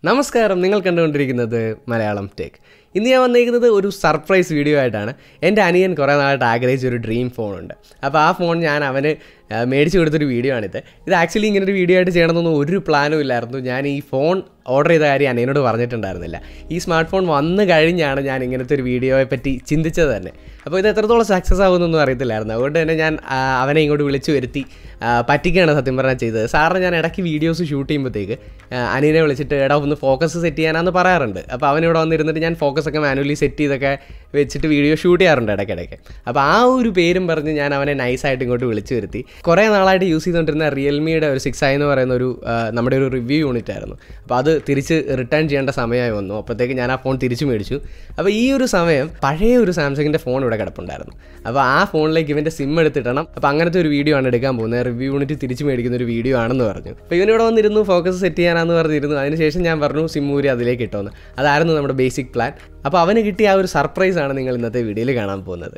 നമസ്കാരം നിങ്ങൾ കണ്ടുകൊണ്ടിരിക്കുന്നത് മലയാളം ടെക് ഇന്ന് ഞാൻ വന്നിരിക്കുന്നത് ഒരു സർപ്രൈസ് വീഡിയോ ആയിട്ടാണ് എൻ്റെ അനിയൻ കുറേ നാളായിട്ട് ആഗ്രഹിച്ച ഒരു ഡ്രീം ഫോണുണ്ട് അപ്പോൾ ആ ഫോൺ ഞാൻ അവന് ആ, മേടിച്ചു കൊടുത്തൊരു വീഡിയോ ആണിത് ഇത് ആക്ച്വലി ഇങ്ങനെ ഒരു വീഡിയോ ആയിട്ട് ചെയ്യണമെന്നൊന്നും ഒരു പ്ലാനും ഇല്ലായിരുന്നു ഞാൻ ഈ ഫോൺ ഓർഡർ ചെയ്ത കാര്യം അനിയനോട് പറഞ്ഞിട്ടുണ്ടായിരുന്നില്ല ഈ സ്മാർട്ട് ഫോൺ വന്നു കഴിഞ്ഞാണ് ഞാൻ ഇങ്ങനത്തെ ഒരു വീഡിയോയെ പറ്റി ചിന്തിച്ചത് തന്നെ അപ്പോൾ ഇത് എത്രത്തോളം സക്സസ് ആകുമെന്നൊന്നും അറിയത്തില്ലായിരുന്നു അതുകൊണ്ട് തന്നെ ഞാൻ ആ, അവനെ ഇങ്ങോട്ട് വിളിച്ചു വരുത്തി ആ, പറ്റിക്കുകയാണ് സത്യം പറഞ്ഞാൽ ചെയ്തത് സാറിന് ഞാൻ ഇടയ്ക്ക് വീഡിയോസ് ഷൂട്ട് ചെയ്യുമ്പോഴത്തേക്ക് ആ, അനിയനെ വിളിച്ചിട്ട് എടാ ഒന്ന് ഫോക്കസ് സെറ്റ് ചെയ്യാനാന്ന് പറയാറുണ്ട് അപ്പോൾ അവനിവിടെ വന്നിരുന്നിട്ട് ഞാൻ ഫോക്കസ് ഒക്കെ മാനുവലി സെറ്റ് ചെയ്തൊക്കെ വെച്ചിട്ട് വീഡിയോ ഷൂട്ട് ചെയ്യാറുണ്ട് ഇടയ്ക്കിടയ്ക്ക് അപ്പോൾ ആ ഒരു പേരും പറഞ്ഞ് ഞാൻ അവനെ നൈസായിട്ട് ഇങ്ങോട്ട് വിളിച്ചു വരുത്തി കുറേ നാളായിട്ട് യൂസ് ചെയ്തുകൊണ്ടിരുന്ന റിയൽമിയുടെ ഒരു സിക്സ് ഐ എന്ന് പറയുന്ന ഒരു ആ, നമ്മുടെ ഒരു റിവ്യൂ യൂണിറ്റ് ആയിരുന്നു അപ്പോൾ അത് തിരിച്ച് റിട്ടേൺ ചെയ്യേണ്ട സമയമായി വന്നു അപ്പോഴത്തേക്ക് ഞാൻ ആ ഫോൺ തിരിച്ചു മേടിച്ചു അപ്പോൾ ഈ ഒരു സമയം പഴയ ഒരു സാംസങ്ങിൻ്റെ ഫോൺ ഇവിടെ കിടപ്പുണ്ടായിരുന്നു അപ്പോൾ ആ ഫോണിലേക്ക് ഇവൻ്റെ സിം എടുത്തിടണം അപ്പോൾ അങ്ങനത്തെ ഒരു വീഡിയോ ആണ് എടുക്കാൻ പോകുന്നത് റിവ്യൂ യൂണിറ്റ് തിരിച്ചു മേടിക്കുന്ന ഒരു വീഡിയോ ആണെന്ന് പറഞ്ഞു അപ്പോൾ ഇവനിവിടെ വന്നിരുന്നു ഫോക്കസ് സെറ്റ് ചെയ്യാനാന്ന് പറഞ്ഞിരുന്നു അതിനുശേഷം ഞാൻ പറഞ്ഞു സിം ഊരി അതിലേക്ക് ഇട്ടോന്ന് അതായിരുന്നു നമ്മുടെ ബേസിക് പ്ലാൻ അപ്പോൾ അവന് കിട്ടിയ ആ ഒരു സർപ്രൈസ് ആണ് നിങ്ങൾ ഇന്നത്തെ വീഡിയോയിൽ കാണാൻ പോകുന്നത്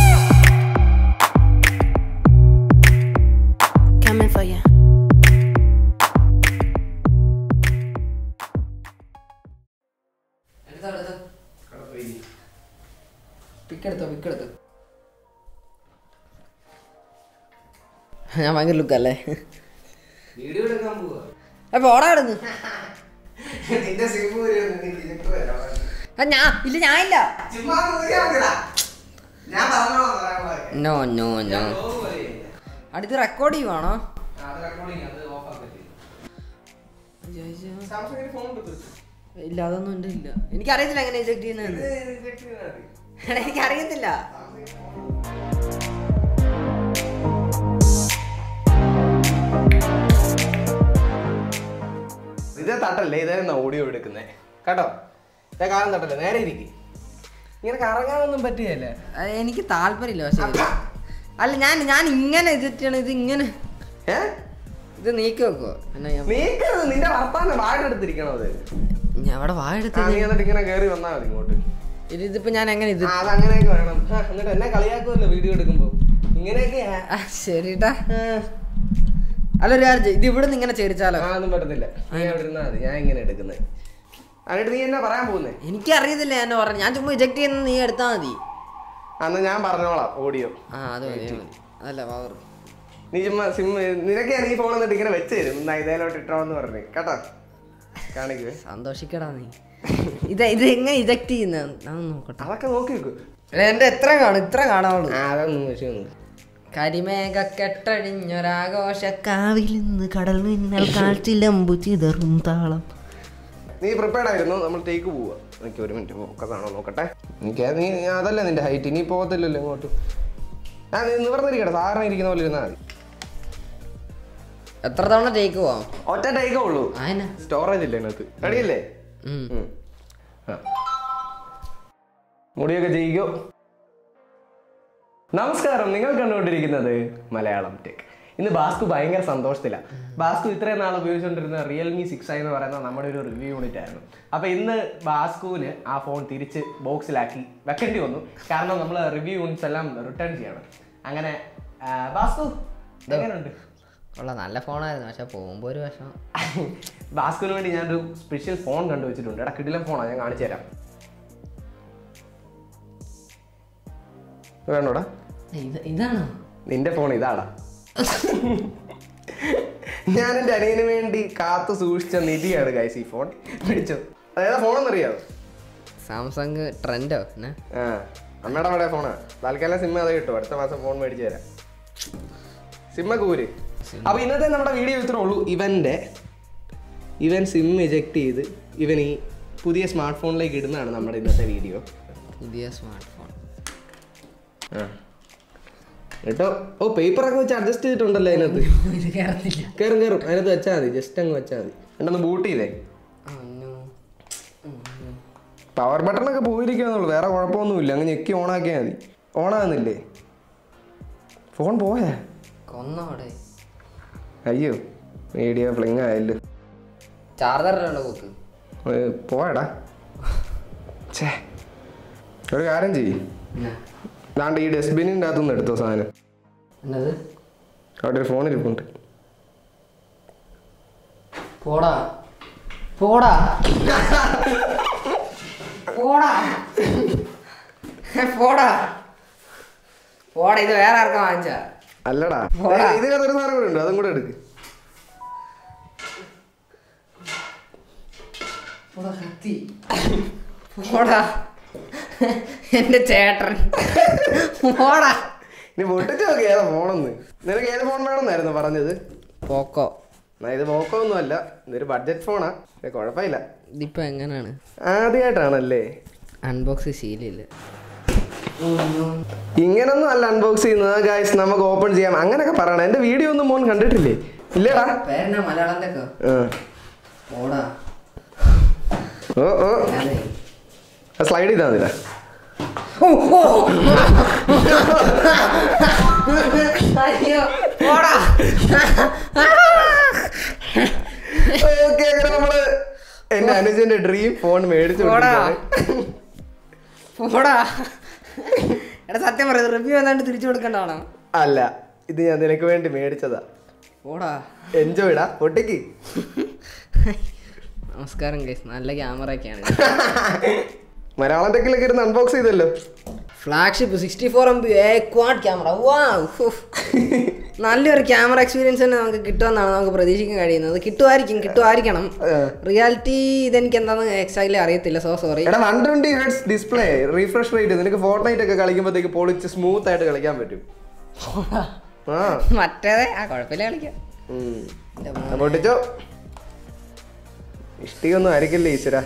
Coming for you. എടുത്തോ എടുത്തോ പിക്കെടുത്തോ പിക്കെടുത്തോ ഞാൻ ഭയങ്കര ലുക്കല്ലേ വീഡിയോ എടുക്കാൻ പോവാ അപ്പൊ ഓടാ ഇടുന്നു നിന്റെ സിം ഊരി ഞാൻ ഇല്ല ഞാൻ ഇല്ല ചുമ്മാ ഊരിയാ മതിടാ. ഞാൻ പറഞ്ഞോ പറയാൻ പോലെ. നോ നോ നോ ഞാൻ logo പോലെ ചെയ്യില്ല. അടുത്ത് റെക്കോർഡ് ചെയ്യുവാണോ അത് recording, അത് off ആക്കത്തില്ല. സാംസങ്ങിന് phone ഉണ്ട് തീർച്ചയായും. ഇല്ല അതൊന്നും എൻ്റെ ഇല്ല എനിക്കറിയത്തില്ല എങ്ങനെ എജക്ട് ചെയ്യുന്നതെന്ന് ഇത് reject ചെയ്താൽ മതി. എടാ, എനിക്കറിയത്തില്ല ഇതേ തട്ടല്ലേ ഇതായിരുന്നു ഓഡിയോ എടുക്കുന്നേ കേട്ടോ ഇതേ കാലം തട്ടല്ലേ നേരെ ഇരിക്കും ഇങ്ങനെ കറങ്ങാനൊന്നും പറ്റുകയല്ലേ അത് എനിക്ക് താല്പര്യമില്ല പക്ഷേ ഇത്. അല്ല ഞാൻ ഞാൻ ഇങ്ങനെ എജക്ട് ചെയ്യണം ഇത് ഇങ്ങനെ ഏ ഇത് നീക്കി വെക്കോ എന്നാ ഞാൻ നീക്കരുത് നിന്റെ വർത്താനം വാഴെടുത്തിരിക്കണോ അത് ഞാൻ അവിടെ വാഴ ആ, നീ എന്നിട്ട് ഇങ്ങനെ കയറി വന്നാൽ മതി ഇങ്ങോട്ട് ഇത് ഇതിപ്പോ ഞാൻ എങ്ങനെ ഇത് ആ, അത് അങ്ങനെയൊക്കെ വേണം ആ, എന്നിട്ട് എന്നെ കളിയാക്കുമല്ലോ വീഡിയോ എടുക്കുമ്പോ ഇങ്ങനെയൊക്കെയാ ആ, ശരിട്ടാ അല്ല ഒരു കാര്യം ചെയ്യ്. ഇത് ഇവിടെ നിന്ന് ഇങ്ങനെ ചേരിച്ചാലോ ആ ഒന്നും പറ്റത്തില്ല നീ അവിടെ ഇരുന്നാ മതി ഞാൻ ഇങ്ങനെ എടുക്കുന്നത് എന്നിട്ട് നീ എന്നാ പറയാൻ പോകുന്നേ എനിക്കറിയത്തില്ല ഞാൻ പറഞ്ഞു ഞാൻ ചുമ്മാ ഇജക്ട് ചെയ്യുന്ന നീ എടുത്താ മതി അന്ന് ഞാൻ പറഞ്ഞോളാം ഓഡിയോ ആ അത് മതി അത് മതി അതല്ല പവർ നീ ചുമ്മാ സിം നിനക്ക് നീ ഫോൺ എന്നിട്ട് ഇങ്ങനെ വെച്ച് തരും എന്നാ ഇതേലോട്ട് ഇട്ടോന്ന് പറഞ്ഞു കേട്ടോ കാണിക്കുവേ സന്തോഷിക്കടാ നീ ഇത് ഇത് എങ്ങനെ ഇജക്ട് ചെയ്യുന്ന ഞാൻ നോക്കട്ടെ അതൊക്കെ നോക്കി വെക്കൂ എടാ, എന്റെ എത്ര കാണും ഇത്ര കാണാവുള്ളൂ ആ അതൊന്നും വിഷയമൊന്നും കരിമേഘ കെട്ടഴിഞ്ഞൊരാഘോഷക്കാവിൽ നിന്ന് കടൽ മിന്നൽ കാഴ്ചിലമ്പു ചിതറും താളം നീ പ്രിപ്പയർഡ് ആയിരുന്നു നമ്മൾ ടേക്ക് പോവുക എനിക്ക് ഒരു മിനിറ്റ് ഫോക്കസ് ആണോ നോക്കട്ടെ എനിക്ക് നീ അതല്ല നിന്റെ ഹൈറ്റ് ഇനി പോകത്തില്ലല്ലോ ഇങ്ങോട്ട് ആ നീ നിവർന്നിരിക്കട്ടെ സാധാരണ ഇരിക്കുന്ന പോലെ ഇരുന്നാൽ മതി എത്ര തവണ ടേക്ക് പോവാം ഒറ്റ ടേക്കേ ഉള്ളൂ ആയന സ്റ്റോറേജ് ഇല്ല ഇതിനകത്ത് റെഡിയല്ലേ ഉം. ഉം. ആ. മുടിയൊക്കെ ചെയ്യിക്കോ നമസ്കാരം നിങ്ങൾ കണ്ടുകൊണ്ടിരിക്കുന്നത് മലയാളം ടെക് ഇന്ന് ബാസ്കു ഭയങ്കര സന്തോഷത്തിലാണ് ബാസ്കു ഇത്രയും നാൾ ഉപയോഗിച്ചുകൊണ്ടിരുന്ന റിയൽമി സിക്സ് ഐ എന്ന് പറയുന്ന നമ്മുടെ ഒരു റിവ്യൂ യൂണിറ്റ് ആയിരുന്നു അപ്പോൾ ഇന്ന് ബാസ്കുവിന് ആ ഫോൺ തിരിച്ച് ബോക്സിലാക്കി വെക്കേണ്ടി വന്നു കാരണം നമ്മൾ റിവ്യൂ യൂണിറ്റ്സ് എല്ലാം റിട്ടേൺ ചെയ്യണം അങ്ങനെ ആ, ബാസ്കു എങ്ങനെയുണ്ട് ഉള്ള നല്ല ഫോണായിരുന്നു പക്ഷെ പോകുമ്പോ ഒരു വിഷമം ബാസ്കുവിന് വേണ്ടി ഞാനൊരു സ്പെഷ്യൽ ഫോൺ കണ്ടുവച്ചിട്ടുണ്ട് എടാ കിടിലം ഫോണാണ് ഞാൻ കാണിച്ചു തരാം വേണോടാ ഇത് ഇതാണോ നിന്റെ ഫോൺ ഇതാടാ ഞാൻ എൻ്റെ അനിയന് വേണ്ടി കാത്തു സൂക്ഷിച്ച നിധിയാണ് ഗൈസ് ഈ ഫോൺ മേടിച്ചോ അതേതാ ഫോണെന്നറിയാമോ സാംസങ് ട്രെൻഡോ എന്നാ ആ അമ്മയുടെ അവിടെ ഫോണാ തൽക്കാലം സിം അതേ കിട്ടും അടുത്ത മാസം ഫോൺ മേടിച്ചു തരാം സിമ്മൊക്കെ ഊര് അപ്പൊ ഇന്നത്തെ നമ്മുടെ വീഡിയോ ഇത്രേ ഉള്ളൂ ഇവന്റെ ഇവൻ സിം ഇജക്ട് ചെയ്ത് ഇവൻ ഈ പുതിയ സ്മാർട്ട് ഫോണിലേക്ക് ഇടുന്നതാണ് നമ്മുടെ ഇന്നത്തെ വീഡിയോ പുതിയ സ്മാർട്ട് ഫോൺ കേട്ടോ ഓ പേപ്പറൊക്കെ വെച്ച് അഡ്ജസ്റ്റ് ചെയ്തിട്ടുണ്ടല്ലോ അതിനകത്ത് ഇത് കയറത്തില്ല കയറും കയറും അതിനകത്ത് വെച്ചാൽ മതി ജസ്റ്റ് അങ്ങ് വെച്ചാൽ മതി എന്നിട്ടൊന്ന് ബൂട്ട് ചെയ്തേ പവർ ബട്ടണൊക്കെ പോയിരിക്കുന്നുള്ളൂ വേറെ കുഴപ്പമൊന്നുമില്ല അങ്ങ് ഞെക്കി ഓണാക്കിയാൽ മതി ഓണാകുന്നില്ലേ ഫോൺ പോയാ കൊന്നോടെ അയ്യോ വീഡിയോ ഫ്ലിങ് ആയല്ലോ ചാർജറിലുള്ള കുക്ക് ഏ, പോയടാ ഛേ ഒരു കാര്യം ചെയ്യ് ദാണ്ട് ഈ ഡസ്റ്റ്ബിന്നിൻ്റെ അകത്തുനിന്ന് എടുത്തോ സാധനം എന്നത് അവിടെ ഒരു ഫോൺ ഇരിപ്പുണ്ട് പോടാ പോടാ പോടാ പോടാ പോടാ ഇത് വേറെ ആർക്കാ വാങ്ങിച്ച അല്ലടാ പോടാ. ഏയ്, ഇതിനകത്തൊരു സാധനം കൂടെ ഉണ്ട് അതും കൂടെ എടുക്ക് പോടാ കത്തി പോടാ എന്റെ ചേട്ടൻ പോടാ ഇനി പൊട്ടിച്ച് നോക്കി ഏതാ ഫോണെന്ന് നിനക്ക് ഏത് ഫോൺ വേണമെന്നായിരുന്നു പറഞ്ഞത് പോക്കോ എന്നാ ഇത് പോക്കോ ഒന്നും അല്ല ഇതൊരു ബഡ്ജറ്റ് ഫോണാ പക്ഷെ കുഴപ്പമില്ല ഇതിപ്പോ എങ്ങനെയാണ് ആദ്യമായിട്ടാണല്ലേ അൺബോക്സ് ശീലില്ല ഇങ്ങനൊന്നും അല്ല അൺബോക്സ് ചെയ്യുന്നത് ഗായ്സ് നമുക്ക് ഓപ്പൺ ചെയ്യാം അങ്ങനെയൊക്കെ പറയണം എന്റെ വീഡിയോ ഒന്നും മോൻ കണ്ടിട്ടില്ലേ ഇല്ലേടാ പേരെന്നാ മലയാളത്തെ ആ. പോടാ ഓ ഓ അതെ. സ്ലൈഡ് ചെയ്താൽ മതിടാ ഓ, ഓ. അയ്യോ പോടാ ഓക്കെ അങ്ങനെ നമ്മള് എന്റെ അനുജന്റെ ഡ്രീം ഫോൺ മേടിച്ചു പോടാ. കൊടുത്തിരിക്കുകയാണ്. പോടാ എടാ സത്യം പറയുന്നത് റിവ്യൂ എന്താണ്ട് തിരിച്ചു കൊടുക്കണ്ടാണോ അല്ല ഇത് ഞാൻ നിനക്ക് വേണ്ടി മേടിച്ചതാ പോടാ എൻജോയ്ഡാ പൊട്ടിക്ക് നമസ്കാരം ഗൈസ് നല്ല ക്യാമറ ഒക്കെയാണ് മലയാളം ടെക്കിലൊക്കെ ഇരുന്ന് അൺബോക്സ് ചെയ്തല്ലോ flagship sixty four M B quad camera വാ നല്ലൊരു ക്യാമറ എക്സ്പീരിയൻസ് തന്നെ നമുക്ക് കിട്ടുമെന്നാണ് നമുക്ക് പ്രതീക്ഷിക്കാൻ കഴിയുന്നത് കിട്ടുമായിരിക്കും കിട്ടുമായിരിക്കണം റിയാലിറ്റി ഇതെനിക്ക് എന്താണെന്ന് എക്സാക്ട്ലി അറിയത്തില്ല സോ സോറി എടാ one twenty hertz display refresh rate നിനക്ക് ഫോർട്ട്നൈറ്റ് ഒക്കെ കളിക്കുമ്പോഴത്തേക്ക് പൊളിച്ച് സ്മൂത്ത് ആയിട്ട് കളിക്കാൻ പറ്റും ആ മറ്റേതെ ആ കുഴപ്പമില്ല കളിക്കാം ഉം. എൻ്റെ എന്നാ പൊട്ടിച്ചോ ഇഷ്ടികൊന്നും ആയിരിക്കില്ലേ ഈശ്വര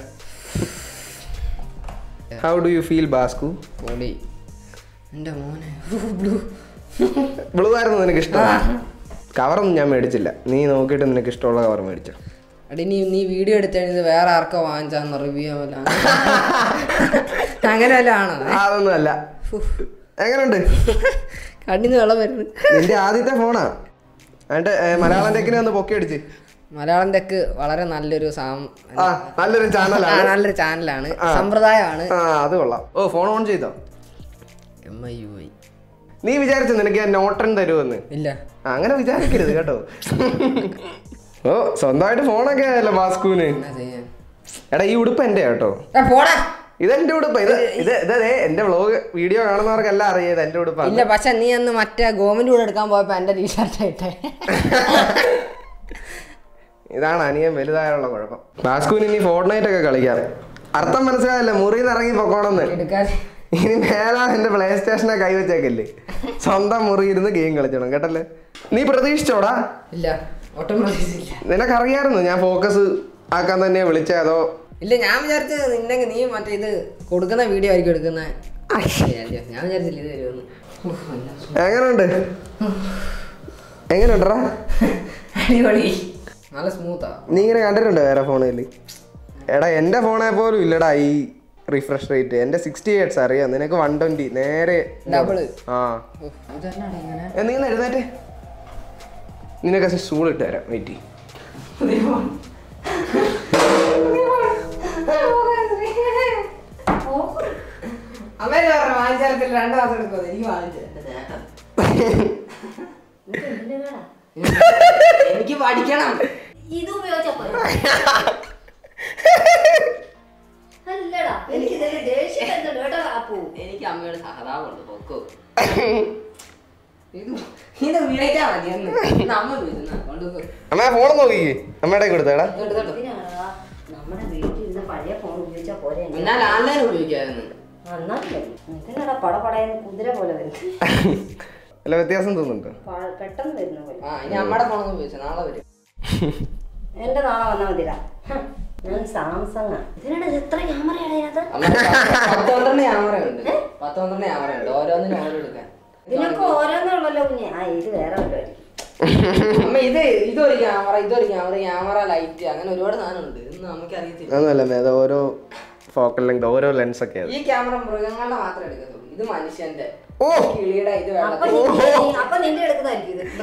ഹൗ ഡു യു ഫീൽ ബാസ്കു പൊളി എൻ്റെ മോനെ ബ്ലൂ ബ്ലൂ ആയിരുന്നു നിനക്ക് ഇഷ്ടം കവറൊന്നും ഞാൻ മേടിച്ചില്ല നീ നോക്കിയിട്ട് നിനക്ക് ഇഷ്ടമുള്ള കവർ മേടിച്ചോ എടി നീ നീ വീഡിയോ എടുത്താണ് ഇത് വേറെ ആർക്കോ വാങ്ങിച്ചാന്ന് റിവ്യൂ വല്ല അങ്ങനെ വല്ല ആണോ ആ, അതൊന്നും അല്ല എങ്ങനെയുണ്ട് കണ്ണിന്ന് വെള്ളം വരുന്നു നിന്റെ ആദ്യത്തെ ഫോണാ എന്നിട്ട് ഏ, മലയാളം ടെക്കിനെ ഒന്ന് പൊക്കി അടിച്ച് മലയാളം തെക്ക് വളരെ നല്ലൊരു സാം ആ നല്ലൊരു ആ, ചാനലാണ് നല്ലൊരു ചാനലാണ് സമ്പ്രദായമാണ് ആ അത് കൊള്ളാം ഓ ഫോൺ ഓൺ ചെയ്തോ എം ഐ യു ഐ നീ വിചാരിച്ചു നിനക്ക് ഞാൻ നോട്ടൺ തരുമെന്ന് ഇല്ല ആ, അങ്ങനെ വിചാരിക്കരുത് കേട്ടോ ഓ സ്വന്തമായിട്ട് ഫോണൊക്കെ ആയല്ലോ ബാസ്കുവിന് എന്നാ ചെയ്യാൻ എടാ ഈ ഉടുപ്പ് എന്റെ കേട്ടോ ഏ, പോടാ ഇതെന്റെ ഉടുപ്പ് ഇത് ഇത് ഇത് ദേ എന്റെ വ്ലോഗ് വീഡിയോ കാണുന്നവർക്കെല്ലാം അറിയാം ഇത് എന്റെ ഉടുപ്പാണ് ഇല്ല പക്ഷെ നീ അന്ന് മറ്റേ ഗോവന്റെ കൂടെ എടുക്കാൻ പോയപ്പോ എന്റെ ടീഷർട്ട് ആയിട്ടേ ഇതാണ് അനിയൻ വലുതായുള്ള കുഴപ്പം ബാസ്കുവിന് ഇനി ഫോർട്ട്നൈറ്റ് ഒക്കെ കളിക്കാം അർത്ഥം മനസ്സിലായല്ലോ മുറിയിൽ നിന്ന് ഇറങ്ങി പൊക്കോണെന്ന് എടുക്കാൻ ഇനി മേലാ എന്റെ പ്ലേ സ്റ്റേഷനെ കൈവച്ചേക്കല്ലേ സ്വന്തം മുറി ഇരുന്ന് ഗെയിം കളിച്ചോണം കേട്ടല്ലേ നീ പ്രതീക്ഷിച്ചോടാ ഇല്ല ഒട്ടും പ്രതീക്ഷിച്ചില്ല നിനക്കറിയായിരുന്നു ഞാൻ ഫോക്കസ് ആക്കാൻ തന്നെ വിളിച്ചേ അതോ ഇല്ല ഞാൻ വിചാരിച്ചത് നിന്നെ നീ മറ്റേ ഇത് കൊടുക്കുന്ന വീഡിയോ ആയിരിക്കും എടുക്കുന്നത് ഞാൻ വിചാരിച്ചില്ല ഇത് വരുമെന്ന് ഉഫ്, അല്ല. എങ്ങനെയുണ്ട് എങ്ങനെയുണ്ടടാ അടിപൊളി നല്ല സ്മൂത്താ നീ ഇങ്ങനെ കണ്ടിട്ടുണ്ടോ വേറെ ഫോണിൽ എടാ എൻ്റെ ഫോണെ പോലും ഇല്ലടാ ഈ റിഫ്രഷ് റേറ്റ് എൻ്റെ സിക്സ്റ്റി എയ്റ്റ്സ് അറിയാം നിനക്ക് വൺ ട്വൻറ്റി നേരെ ഡബിള് ആ ഇതന്നാണ് ഇങ്ങനെ ഏ, നീ ഒന്ന് എഴുന്നേറ്റ് നിനക്ക് സ്റ്റൂൾ ഇട്ട് തരാം വെയിറ്റ് അമ്മേനെ പറഞ്ഞു വാങ്ങിച്ചാൽ രണ്ടു മാസം എടുക്കും എനിക്ക് വാങ്ങിച്ചു എന്റെ നേട്ടം എനിക്ക് പഠിക്കണം ഇത് ഉപയോഗിച്ചാ പോരെ? അല്ലടാ എനിക്ക് ഇതിന്റെ ദേഷ്യം വരുന്നുണ്ട് കേട്ടോ അപ്പു എനിക്ക് അമ്മയുടെ സഹതാപമുണ്ട് പൊക്കോ ഇത് ഇത് ഉപയോഗിച്ചാ മതി എന്ന് ഇന്ന് അമ്മ ഉപയോഗിച്ചു കൊണ്ടുപോ അമ്മ ഫോൺ നോക്കിക്കേ അമ്മയുടെ കൊടുത്തേടാ എന്തിനാടാ നമ്മുടെ വീട്ടിൽ ഇരുന്ന് പഴയ ഫോൺ ഉപയോഗിച്ചാ പോരെ എന്നാൽ ആൺലൈൻ ഉപയോഗിക്കായിരുന്നു നന്നായില്ലേ എന്തിനാടാ പട പടയെന്ന് കുതിര പോലെ വരുന്നു വല്ല വ്യത്യാസം തോന്നുന്നുണ്ടോ പ- പെട്ടെന്ന് വരുന്ന പോലെ ആ ഇനി അമ്മയുടെ ഫോണൊന്നും ഉപയോഗിച്ചു നാളെ വരും എന്റെ നാളെ വന്നാൽ മതിടാ ഹ്, ഞാൻ സാംസങ് ഇതിനാണ് ഇത് എത്ര ക്യാമറയാണ് അതിനകത്ത് അമ്മ പത്ത് പന്ത്രണ്ട് ക്യാമറ ഉണ്ട് പത്ത് പന്ത്രണ്ട് ക്യാമറ ഉണ്ട് ഓരോന്നിനും ഓരോ എടുക്കാൻ ഇതിനൊക്കെ ഓരോന്നേ ഉള്ളല്ലോ കുഞ്ഞെ ആ ഇത് വേറെ വല്ലതായിരിക്കും അമ്മ ഇത് ഇതൊരു ക്യാമറ ഇതൊരു ക്യാമറ ക്യാമറ ലൈറ്റ് അങ്ങനെ ഒരുപാട് സാധനം ഉണ്ട് ഇതൊന്നും നമുക്ക് അറിയത്തില്ല അതൊന്നുമല്ല അത് ഓരോ ഫോക്കൽ ലെങ്ത് ഓരോ ലെൻസ് ഒക്കെ ഈ ക്യാമറ മൃഗങ്ങളുടെ മാത്രമേ എടുക്കത്തുള്ളൂ ഇത് മനുഷ്യന്റെ ഓ! കിളിയുടെ ഇത് അപ്പൊ വെള്ളത്തിൽ നിന്റെ- അപ്പൊ നിന്റെ എടുക്കുന്നതായിരിക്കും ഇത്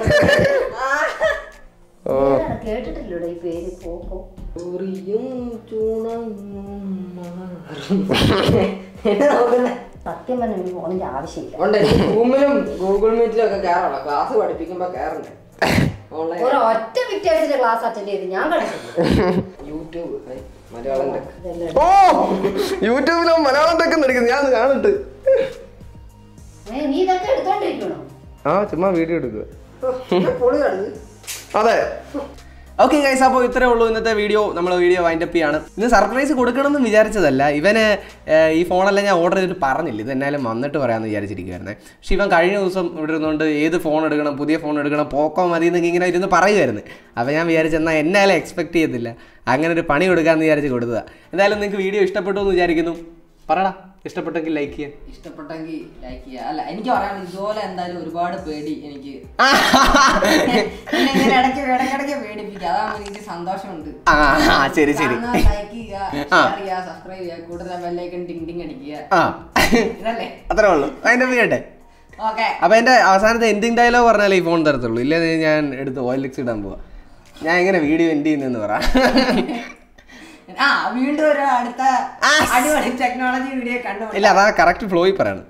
ഓ ഇതാരാ? കേട്ടിട്ടില്ലടോ ഈ പേര് പോക്കോ ഉറിയും ചൂണങ്ങും മാറും. എന്നെ നോക്കുന്നെ. സത്യം പറഞ്ഞ എനിക്ക് ഫോണിന്റെ ആവശ്യമില്ല ഉണ്ട് സൂമിലും ഗൂഗിൾ മീറ്റിലും ഒക്കെ കയറണം ക്ലാസ് പഠിപ്പിക്കുമ്പോ കയറണ്ടേ ഓൺലൈൻ ഒരു ഒറ്റ വിറ്റേഴ്സിന്റെ ക്ലാസ് അറ്റൻഡ് ചെയ്ത് ഞാൻ കണ്ടിട്ടില്ല യൂട്യൂബ് മലയാളം ടെക് ഇതെല്ലാം ഓ യൂട്യൂബിലോ മലയാളം ടെക്ക് എടുക്കുന്നത് ഞാൻ കാണട്ട് ഏ, നീ ഇതൊക്കെ എടുത്തോണ്ടിരിക്കണോ ആ ചുമ്മാ വീഡിയോ എടുക്കുക പൊളിയാണ് അതെ ഓക്കെ ഗൈസ് അപ്പോൾ ഇത്രേ ഉള്ളൂ ഇന്നത്തെ വീഡിയോ നമ്മൾ വീഡിയോ വൈൻഡപ്പ് ചെയ്യാണ് ഇന്ന് സർപ്രൈസ് കൊടുക്കണമെന്ന് വിചാരിച്ചതല്ല ഇവന് ഏർ, ഈ ഫോണെല്ലാം ഞാൻ ഓർഡർ ചെയ്തിട്ട് പറഞ്ഞില്ല ഇത് എന്നാലും വന്നിട്ട് പറയാമെന്ന് വിചാരിച്ചിരിക്കുവായിരുന്നേ പക്ഷെ ഇവൻ കഴിഞ്ഞ ദിവസം ഇവിടെ ഇരുന്നുകൊണ്ട് ഏത് ഫോൺ എടുക്കണം പുതിയ ഫോൺ എടുക്കണം പോക്കോ മതി എന്നൊക്കെ ഇങ്ങനെ ഇരുന്ന് പറയുമായിരുന്നു അപ്പോൾ ഞാൻ വിചാരിച്ചെന്നാൽ എന്നാലും എക്സ്പെക്ട് ചെയ്തില്ല അങ്ങനെ ഒരു പണി കൊടുക്കാമെന്ന് വിചാരിച്ച് കൊടുത്തതാണ് എന്തായാലും നിങ്ങൾക്ക് വീഡിയോ ഇഷ്ടപ്പെട്ടു എന്ന് വിചാരിക്കുന്നു പറടാ ഇഷ്ടപ്പെട്ടെങ്കിൽ ലൈക്ക് ചെയ്യാൻ ഇഷ്ടപ്പെട്ടെങ്കിൽ ലൈക്ക് ചെയ്യുക അല്ല എനിക്ക് പറയാനുള്ളത് ഇതുപോലെ എന്തായാലും ഒരുപാട് പേടി എനിക്ക് എന്നെ ഇങ്ങനെ ഇടയ്ക്ക് ഇടയ്ക്കിടയ്ക്ക് പേടിപ്പിക്കുക അതാണ് എനിക്ക് സന്തോഷമുണ്ട് ആ ആ, ശരി ശരി ലൈക്ക് ചെയ്യുക ഷെയർ ചെയ്യുക സബ്സ്ക്രൈബ് ചെയ്യുക കൂടുതൽ ബെല്ലൈക്കൺ ടിങ് ടിങ് അടിക്കുക ആ ഇതല്ലേ അത്രേ ഉള്ളൂ അതിൻ്റെ ചെയ്യട്ടെ ഓക്കെ അപ്പൊ എന്റെ അവസാനത്തെ എൻഡിങ് ഡയലോഗ് പറഞ്ഞാലേ ഈ ഫോൺ തരത്തുള്ളൂ ഇല്ലേ ഞാൻ എടുത്ത് ഓയിൽ ലിക്സ് ഇടാൻ പോവാ ഞാൻ എങ്ങനെ വീഡിയോ എൻഡ് ചെയ്യുന്നെന്ന് പറ ആ വീണ്ടും ഒരു അടുത്ത അടിപൊളി ടെക്നോളജി വീഡിയോ കണ്ടു ഇല്ല അതാ കറക്റ്റ് ഫ്ലോയിൽ പറയണം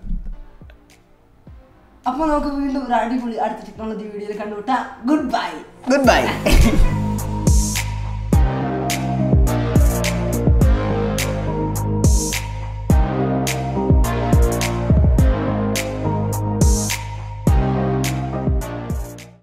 അപ്പൊ നമുക്ക് വീണ്ടും ഒരു അടിപൊളി അടുത്ത ടെക്നോളജി വീഡിയോയിൽ കണ്ടുമുട്ടാം ഗുഡ് ബൈ ഗുഡ് ബൈ